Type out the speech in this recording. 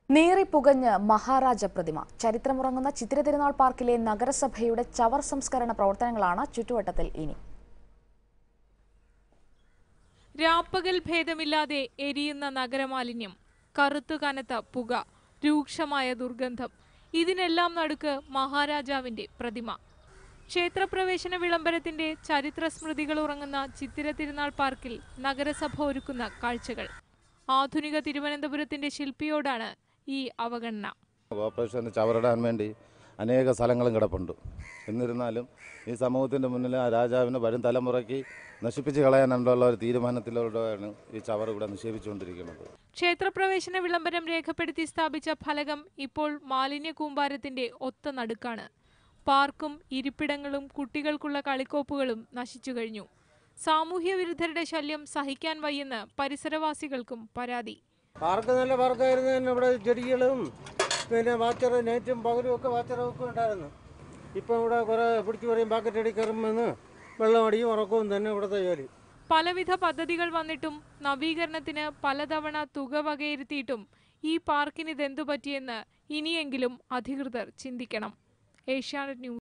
നീറിപ്പുകഞ്ഞ് മഹാരാജ പ്രതിമ ചരിത്രമുറങ്ങുന്ന ചിത്തിര തിരുനാൾ പാർക്കിലെ നഗരസഭയുടെ ചവർ സംസ്കരണ പ്രവർത്തനങ്ങളാണ് ചുറ്റുവട്ടത്തിൽ ഇനി രാപ്പകൽ ഭേദമില്ലാതെ എരിയുന്ന നഗരമാലിന്യം കറുത്തു കനത്ത പുക രൂക്ഷമായ ദുർഗന്ധം ഇതിനെല്ലാം നടുക്ക് മഹാരാജാവിന്റെ പ്രതിമ ക്ഷേത്രപ്രവേശന വിളംബരത്തിന്റെ ചരിത്ര സ്മൃതികൾ ഉറങ്ങുന്ന ചിത്തിര തിരുനാൾ പാർക്കിൽ നഗരസഭ ഒരുക്കുന്ന കാഴ്ചകൾ ആധുനിക തിരുവനന്തപുരത്തിന്റെ ശില്പിയോടാണ് ഈ അവഗണന കോർപ്പറേഷന് ചവറിടാൻ വേണ്ടി അനേക സ്ഥലങ്ങളും കിടപ്പുണ്ട് എന്നിരുന്നാലും ഈ സമൂഹത്തിൻ്റെ മുന്നിൽ ആ രാജാവിന് വരും തലമുറയ്ക്ക് നശിപ്പിച്ച് കളയാനുള്ള ഒരു തീരുമാനത്തിലൂടെയാണ് ഈ ചവർ ഇവിടെ നിക്ഷേപിച്ചുകൊണ്ടിരിക്കുന്നത് ക്ഷേത്രപ്രവേശന വിളംബരം രേഖപ്പെടുത്തി സ്ഥാപിച്ച ഫലകം ഇപ്പോൾ മാലിന്യ കൂമ്പാരത്തിന്റെ ഒത്ത നടുക്കാണ് പാർക്കും ഇരിപ്പിടങ്ങളും കുട്ടികൾക്കുള്ള കളിക്കോപ്പുകളും നശിച്ചു കഴിഞ്ഞു സാമൂഹ്യ വിരുദ്ധരുടെ ശല്യം സഹിക്കാൻ വയ്യെന്ന് പരിസരവാസികൾക്കും പരാതി പാർക്ക് നല്ല പാർക്കായിരുന്നു തന്നെ ഇവിടെ ചെടികളും പിന്നെ വാച്ചർ നൈറ്റും പകലും ഒക്കെ വാച്ചറും ഒക്കെ ഉണ്ടായിരുന്നു ഇപ്പം ഇവിടെ കുറേ പിടിച്ചു പറയും പാക്കറ്റ് അടി കയറുമെന്ന് വെള്ളം അടിയും ഉറക്കവും തന്നെ ഇവിടുത്തെ ജോലി പലവിധ പദ്ധതികൾ വന്നിട്ടും നവീകരണത്തിന് പലതവണ തുക വകയിരുത്തിയിട്ടും ഈ പാർക്കിന് ഇതെന്തു പറ്റിയെന്ന് ഇനിയെങ്കിലും അധികൃതർ ചിന്തിക്കണം ഏഷ്യാനെറ്റ് ന്യൂസ്